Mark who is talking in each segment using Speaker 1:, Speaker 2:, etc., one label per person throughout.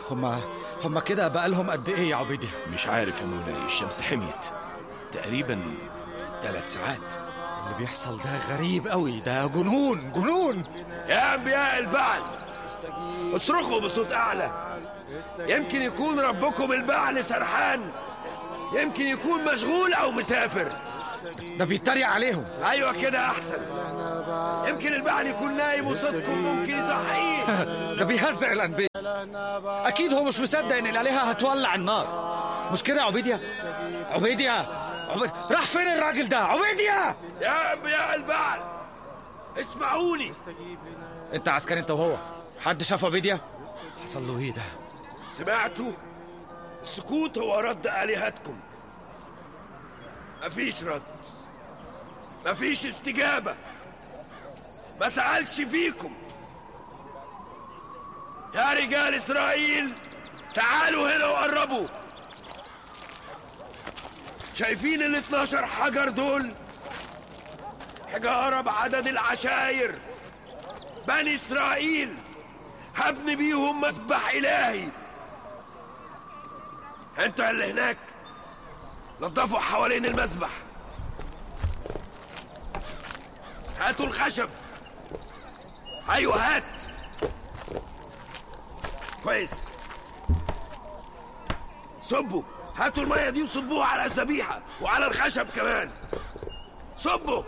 Speaker 1: هما هما كده بقالهم قد ايه يا عبيدي
Speaker 2: مش عارف يا مولاي الشمس حميت تقريبا ثلاث ساعات
Speaker 1: اللي بيحصل ده غريب قوي ده جنون جنون
Speaker 3: يا انبياء البعل اصرخوا بصوت اعلى يمكن يكون ربكم البعل سرحان يمكن يكون مشغول او مسافر
Speaker 1: ده بيتريق عليهم
Speaker 3: ايوه كده احسن يمكن البعل يكون نايم وصوتكم ممكن يصحيه
Speaker 1: ده بيهزق الانبياء اكيد هو مش مصدق ان الالهه هتولع النار مش كده يا عبيديا عبيديا عبيد... راح فين الراجل ده عبيديا
Speaker 3: يا انبياء البعل اسمعوني
Speaker 1: انت عسكري انت وهو حد شاف عبيديا حصل له ايه ده
Speaker 3: سمعتوا السكوت هو رد الهتكم مفيش رد مفيش استجابه ما سألش فيكم يا رجال إسرائيل تعالوا هنا وقربوا شايفين ال 12 حجر دول حجارة بعدد العشاير بني إسرائيل هبني بيهم مسبح إلهي انتوا اللي هناك نظفوا حوالين المسبح هاتوا الخشب ايوه هات كويس صبوا هاتوا الميه دي وصبوها على الذبيحه وعلى الخشب كمان صبوا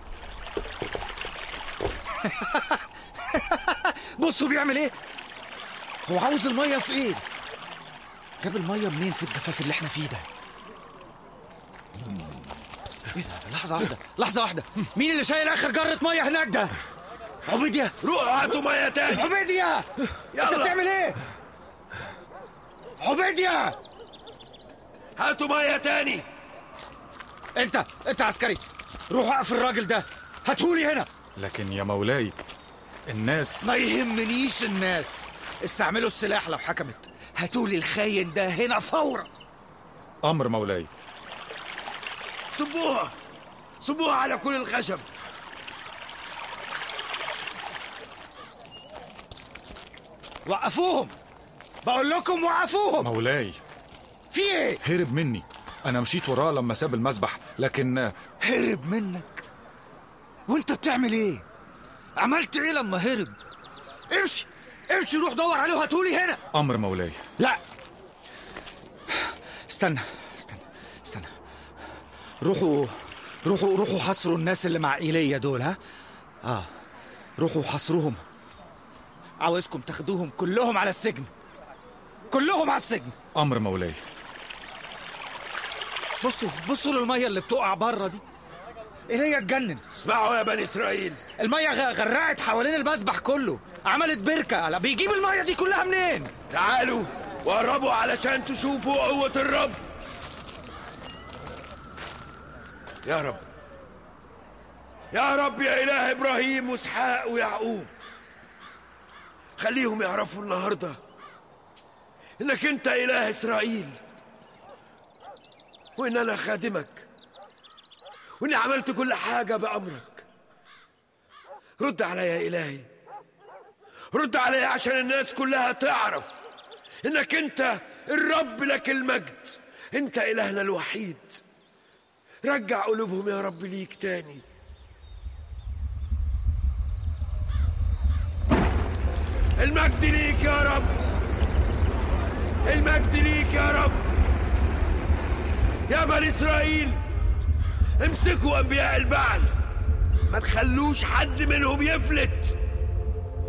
Speaker 1: بصوا بيعمل ايه هو عاوز الميه في ايه جاب الميه منين في الجفاف اللي احنا فيه ده ايه ده لحظه واحده لحظه واحده مين اللي شايل اخر جره ميه هناك ده عبيديا
Speaker 3: روحوا هاتوا ميه تاني
Speaker 1: عبيديا انت
Speaker 3: يلا.
Speaker 1: بتعمل ايه عبيديا
Speaker 3: هاتوا ميه تاني
Speaker 1: انت انت عسكري روح اقف الراجل ده هاتهولي هنا
Speaker 4: لكن يا مولاي الناس
Speaker 1: ما يهمنيش الناس استعملوا السلاح لو حكمت هاتولي الخاين ده هنا فورا
Speaker 4: أمر مولاي
Speaker 3: صبوها صبوها على كل الخشب
Speaker 1: وقفوهم بقول لكم وقفوهم
Speaker 4: مولاي
Speaker 1: في ايه
Speaker 4: هرب مني أنا مشيت وراه لما ساب المسبح لكن
Speaker 1: هرب منك وانت بتعمل ايه عملت ايه لما هرب امشي امشي روح دور عليه وهاتولي هنا
Speaker 4: أمر مولاي
Speaker 1: لا استنى استنى استنى روحوا روحوا روحوا حصروا الناس اللي مع ايليا دول ها اه روحوا حصروهم عاوزكم تاخدوهم كلهم على السجن كلهم على السجن
Speaker 4: أمر مولاي
Speaker 1: بصوا بصوا للميه اللي بتقع بره دي ايليا اتجنن
Speaker 3: اسمعوا يا بني اسرائيل
Speaker 1: الميه غ- غرقت حوالين المسبح كله عملت بركه لا بيجيب الميه دي كلها منين
Speaker 3: تعالوا وقربوا علشان تشوفوا قوة الرب يا رب يا رب يا إله إبراهيم وإسحاق ويعقوب خليهم يعرفوا النهاردة إنك أنت إله إسرائيل وإن أنا خادمك وإني عملت كل حاجة بأمرك رد علي يا إلهي رد علي عشان الناس كلها تعرف انك انت الرب لك المجد انت الهنا الوحيد رجع قلوبهم يا رب ليك تاني المجد ليك يا رب المجد ليك يا رب يا بني اسرائيل امسكوا انبياء البعل ما تخلوش حد منهم يفلت